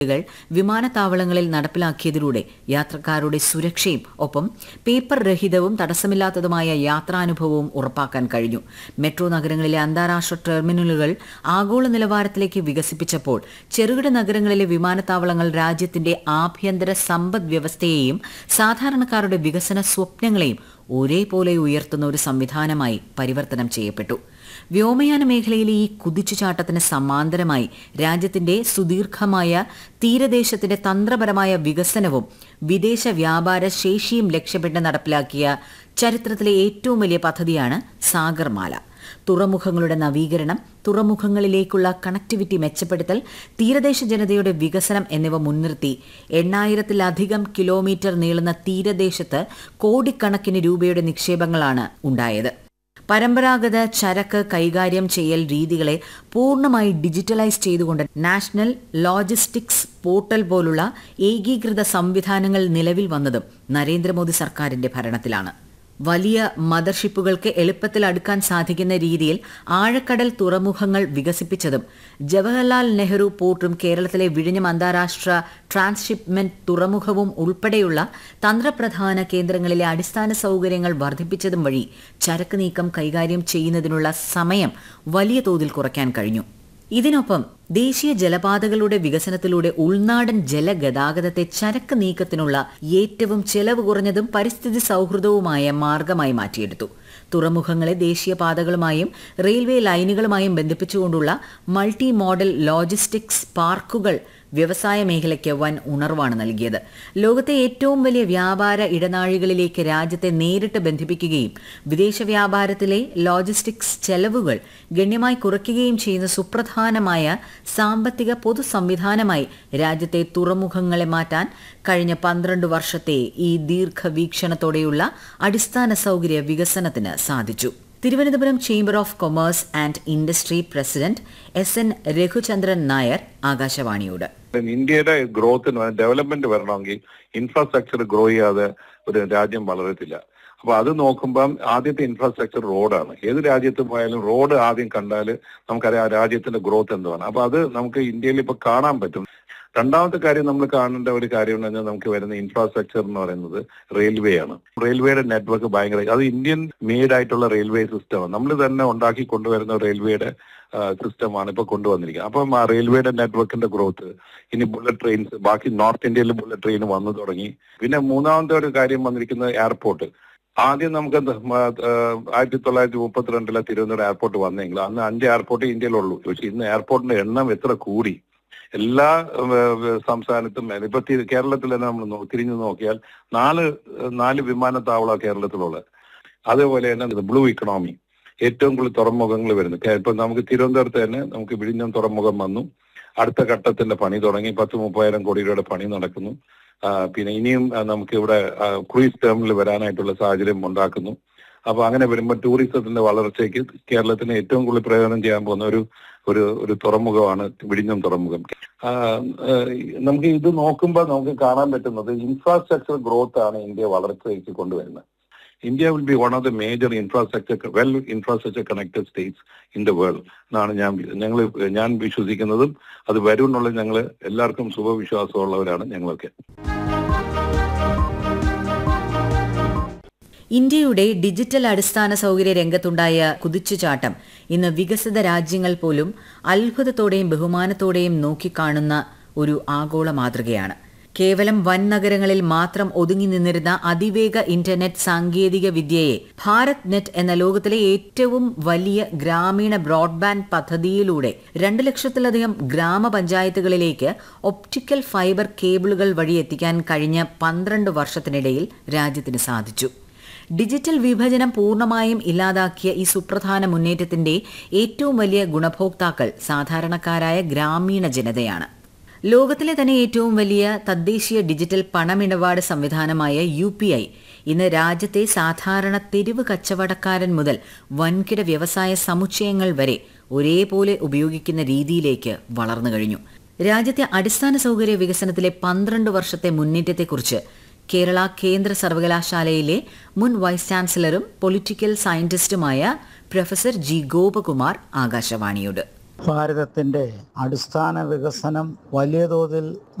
കൾ വിമാനത്താവളങ്ങളിൽ നടപ്പിലാക്കിയതിലൂടെ യാത്രക്കാരുടെ സുരക്ഷയും ഒപ്പം പേപ്പർ രഹിതവും തടസ്സമില്ലാത്തതുമായ യാത്രാനുഭവവും ഉറപ്പാക്കാൻ കഴിഞ്ഞു മെട്രോ നഗരങ്ങളിലെ അന്താരാഷ്ട്ര ടെർമിനലുകൾ ആഗോള നിലവാരത്തിലേക്ക് വികസിപ്പിച്ചപ്പോൾ ചെറുകിട നഗരങ്ങളിലെ വിമാനത്താവളങ്ങൾ രാജ്യത്തിന്റെ ആഭ്യന്തര സമ്പദ് വ്യവസ്ഥയെയും സാധാരണക്കാരുടെ വികസന സ്വപ്നങ്ങളെയും ഒരേപോലെ ഉയർത്തുന്ന ഒരു സംവിധാനമായി പരിവർത്തനം ചെയ്യപ്പെട്ടു വ്യോമയാന മേഖലയിലെ ഈ കുതിച്ചുചാട്ടത്തിന് സമാന്തരമായി രാജ്യത്തിന്റെ സുദീർഘമായ തീരദേശത്തിന്റെ തന്ത്രപരമായ വികസനവും വിദേശ വ്യാപാര ശേഷിയും ലക്ഷ്യമിട്ട് നടപ്പിലാക്കിയ ചരിത്രത്തിലെ ഏറ്റവും വലിയ പദ്ധതിയാണ് സാഗർമാല തുറമുഖങ്ങളുടെ നവീകരണം തുറമുഖങ്ങളിലേക്കുള്ള കണക്ടിവിറ്റി മെച്ചപ്പെടുത്തൽ തീരദേശ ജനതയുടെ വികസനം എന്നിവ മുൻനിർത്തി എണ്ണായിരത്തിലധികം കിലോമീറ്റർ നീളുന്ന തീരദേശത്ത് കോടിക്കണക്കിന് രൂപയുടെ നിക്ഷേപങ്ങളാണ് ഉണ്ടായത് പരമ്പരാഗത ചരക്ക് കൈകാര്യം ചെയ്യൽ രീതികളെ പൂർണ്ണമായി ഡിജിറ്റലൈസ് ചെയ്തുകൊണ്ട് നാഷണൽ ലോജിസ്റ്റിക്സ് പോർട്ടൽ പോലുള്ള ഏകീകൃത സംവിധാനങ്ങൾ നിലവിൽ വന്നതും നരേന്ദ്രമോദി സർക്കാരിന്റെ ഭരണത്തിലാണ് വലിയ മദർഷിപ്പുകൾക്ക് എളുപ്പത്തിൽ അടുക്കാൻ സാധിക്കുന്ന രീതിയിൽ ആഴക്കടൽ തുറമുഖങ്ങൾ വികസിപ്പിച്ചതും ജവഹർലാൽ നെഹ്റു പോർട്ടും കേരളത്തിലെ വിഴിഞ്ഞം അന്താരാഷ്ട്ര ട്രാൻസ്ഷിപ്മെന്റ് തുറമുഖവും ഉൾപ്പെടെയുള്ള തന്ത്രപ്രധാന കേന്ദ്രങ്ങളിലെ അടിസ്ഥാന സൗകര്യങ്ങൾ വർദ്ധിപ്പിച്ചതും വഴി ചരക്ക് നീക്കം കൈകാര്യം ചെയ്യുന്നതിനുള്ള സമയം വലിയ തോതിൽ കുറയ്ക്കാൻ കഴിഞ്ഞു ഇതിനൊപ്പം ദേശീയ ജലപാതകളുടെ വികസനത്തിലൂടെ ഉൾനാടൻ ജലഗതാഗതത്തെ ചരക്ക് നീക്കത്തിനുള്ള ഏറ്റവും ചെലവ് കുറഞ്ഞതും പരിസ്ഥിതി സൗഹൃദവുമായ മാർഗമായി മാറ്റിയെടുത്തു തുറമുഖങ്ങളെ ദേശീയപാതകളുമായും റെയിൽവേ ലൈനുകളുമായും ബന്ധിപ്പിച്ചുകൊണ്ടുള്ള മൾട്ടി മോഡൽ ലോജിസ്റ്റിക്സ് പാർക്കുകൾ വ്യവസായ മേഖലയ്ക്ക് വൻ ഉണർവാണ് നൽകിയത് ലോകത്തെ ഏറ്റവും വലിയ വ്യാപാര ഇടനാഴികളിലേക്ക് രാജ്യത്തെ നേരിട്ട് ബന്ധിപ്പിക്കുകയും വിദേശ വ്യാപാരത്തിലെ ലോജിസ്റ്റിക്സ് ചെലവുകൾ ഗണ്യമായി കുറയ്ക്കുകയും ചെയ്യുന്ന സുപ്രധാനമായ സാമ്പത്തിക പൊതു സംവിധാനമായി രാജ്യത്തെ തുറമുഖങ്ങളെ മാറ്റാൻ കഴിഞ്ഞ പന്ത്രണ്ട് വർഷത്തെ ഈ ദീർഘവീക്ഷണത്തോടെയുള്ള അടിസ്ഥാന സൗകര്യ വികസനത്തിന് സാധിച്ചു Thiruvananthapuram chamber of commerce and industry president S N Raghuchandran Nair ആകാശവാണിയോട് ഇന്ത്യയുടെ ഗ്രോത്തിന് ഡെവലപ്മെന്റ് വരണമെങ്കിൽ ഇൻഫ്രാസ്ട്രക്ചർ ഗ്രോ ചെയ്യാതെ ഒരു രാജ്യം വളരത്തില്ല അപ്പൊ അത് നോക്കുമ്പം ആദ്യത്തെ ഇൻഫ്രാസ്ട്രക്ചർ റോഡാണ് ഏത് രാജ്യത്ത് പോയാലും റോഡ് ആദ്യം കണ്ടാൽ നമുക്കറിയാം ആ രാജ്യത്തിന്റെ ഗ്രോത്ത് എന്തുവാണ് അപ്പൊ അത് നമുക്ക് ഇന്ത്യയിൽ ഇപ്പൊ കാണാൻ പറ്റും രണ്ടാമത്തെ കാര്യം നമ്മൾ കാണേണ്ട ഒരു കാര്യം എന്ന് പറഞ്ഞാൽ നമുക്ക് വരുന്ന ഇൻഫ്രാസ്ട്രക്ചർ എന്ന് പറയുന്നത് റെയിൽവേ ആണ് റെയിൽവേയുടെ നെറ്റ്വർക്ക് ഭയങ്കര അത് ഇന്ത്യൻ മെയ്ഡ് ആയിട്ടുള്ള റെയിൽവേ സിസ്റ്റമാണ് നമ്മൾ തന്നെ ഉണ്ടാക്കി കൊണ്ടുവരുന്ന റെയിൽവേയുടെ സിസ്റ്റമാണ് ഇപ്പൊ കൊണ്ടുവന്നിരിക്കുന്നത് അപ്പം ആ റെയിൽവേയുടെ നെറ്റ്വർക്കിന്റെ ഗ്രോത്ത് ഇനി ബുള്ളറ്റ് ട്രെയിൻസ് ബാക്കി നോർത്ത് ഇന്ത്യയിൽ ബുള്ളറ്റ് ട്രെയിൻ വന്നു തുടങ്ങി പിന്നെ മൂന്നാമത്തെ ഒരു കാര്യം വന്നിരിക്കുന്നത് എയർപോർട്ട് ആദ്യം നമുക്ക് എന്ത് ആയിരത്തി തൊള്ളായിരത്തി മുപ്പത്തിരണ്ടിലെ തിരുവനന്തപുരം എയർപോർട്ട് വന്നെങ്കിൽ അന്ന് അഞ്ച് എയർപോർട്ട് ഇന്ത്യയിലുള്ളൂ പക്ഷെ ഇന്ന് എയർപോർട്ടിന്റെ എണ്ണം എത്ര കൂടി എല്ലാ സംസ്ഥാനത്തും ഇപ്പൊ കേരളത്തിൽ തന്നെ നമ്മൾ തിരിഞ്ഞു നോക്കിയാൽ നാല് നാല് വിമാനത്താവള കേരളത്തിലുള്ളത് അതേപോലെ തന്നെ ബ്ലൂ ഇക്കണോമി ഏറ്റവും കൂടുതൽ തുറമുഖങ്ങൾ വരുന്നു ഇപ്പൊ നമുക്ക് തിരുവനന്തപുരത്ത് തന്നെ നമുക്ക് വിഴിഞ്ഞം തുറമുഖം വന്നു അടുത്ത ഘട്ടത്തിന്റെ പണി തുടങ്ങി പത്ത് മുപ്പതിനായിരം കോടി രൂപയുടെ പണി നടക്കുന്നു പിന്നെ ഇനിയും നമുക്ക് ഇവിടെ ക്രൂയിസ് ടെർമിനൽ വരാനായിട്ടുള്ള സാഹചര്യം ഉണ്ടാക്കുന്നു അപ്പൊ അങ്ങനെ വരുമ്പോൾ ടൂറിസത്തിന്റെ വളർച്ചയ്ക്ക് കേരളത്തിന് ഏറ്റവും കൂടുതൽ പ്രയോജനം ചെയ്യാൻ പോകുന്ന ഒരു ഒരു ഒരു തുറമുഖമാണ് വിഴിഞ്ഞം തുറമുഖം നമുക്ക് ഇത് നോക്കുമ്പോൾ നമുക്ക് കാണാൻ പറ്റുന്നത് ഇൻഫ്രാസ്ട്രക്ചർ ഗ്രോത്ത് ആണ് ഇന്ത്യ വളർച്ചയ്ക്ക് കൊണ്ടുവരുന്നത് India will be one of the major infrastructure well infrastructure connected states in the world എന്നാണ് ഞാൻ ഞങ്ങൾ ഞാൻ വിശ്വസിക്കുന്നതും അത് വരും എന്നുള്ളത് ഞങ്ങൾ എല്ലാവർക്കും ശുഭവിശ്വാസമുള്ളവരാണ് ഞങ്ങളൊക്കെ ഇന്ത്യയുടെ ഡിജിറ്റൽ അടിസ്ഥാന സൗകര്യ രംഗത്തുണ്ടായ കുതിച്ചുചാട്ടം ഇന്ന് വികസിത രാജ്യങ്ങൾ പോലും അത്ഭുതത്തോടെയും ബഹുമാനത്തോടെയും നോക്കിക്കാണുന്ന ഒരു ആഗോള മാതൃകയാണ് കേവലം വൻ നഗരങ്ങളിൽ മാത്രം ഒതുങ്ങി നിന്നിരുന്ന അതിവേഗ ഇന്റർനെറ്റ് സാങ്കേതിക വിദ്യയെ ഭാരത് നെറ്റ് എന്ന ലോകത്തിലെ ഏറ്റവും വലിയ ഗ്രാമീണ ബ്രോഡ്ബാൻഡ് പദ്ധതിയിലൂടെ രണ്ട് ലക്ഷത്തിലധികം ഗ്രാമപഞ്ചായത്തുകളിലേക്ക് ഒപ്റ്റിക്കൽ ഫൈബർ കേബിളുകൾ വഴി എത്തിക്കാൻ കഴിഞ്ഞ പന്ത്രണ്ട് വർഷത്തിനിടയിൽ രാജ്യത്തിന് സാധിച്ചു ഡിജിറ്റൽ വിഭജനം പൂർണ്ണമായും ഇല്ലാതാക്കിയ ഈ സുപ്രധാന മുന്നേറ്റത്തിന്റെ ഏറ്റവും വലിയ ഗുണഭോക്താക്കൾ സാധാരണക്കാരായ ഗ്രാമീണ ജനതയാണ് ലോകത്തിലെ തന്നെ ഏറ്റവും വലിയ തദ്ദേശീയ ഡിജിറ്റൽ പണമിടപാട് സംവിധാനമായ യു പി ഐ ഇന്ന് രാജ്യത്തെ സാധാരണ തെരുവ് കച്ചവടക്കാരൻ മുതൽ വൻകിട വ്യവസായ സമുച്ചയങ്ങൾ വരെ ഒരേപോലെ ഉപയോഗിക്കുന്ന രീതിയിലേക്ക് വളർന്നു കഴിഞ്ഞു രാജ്യത്തെ അടിസ്ഥാന സൗകര്യ വികസനത്തിലെ പന്ത്രണ്ട് വർഷത്തെ മുന്നേറ്റത്തെക്കുറിച്ച് കേരള കേന്ദ്ര സർവകലാശാലയിലെ മുൻ വൈസ് ചാൻസലറും പൊളിറ്റിക്കൽ സയന്റിസ്റ്റുമായ പ്രൊഫസർ ജി ഗോപകുമാർ ആകാശവാണിയോട് ഭാരതത്തിൻ്റെ അടിസ്ഥാന വികസനം വലിയ തോതിൽ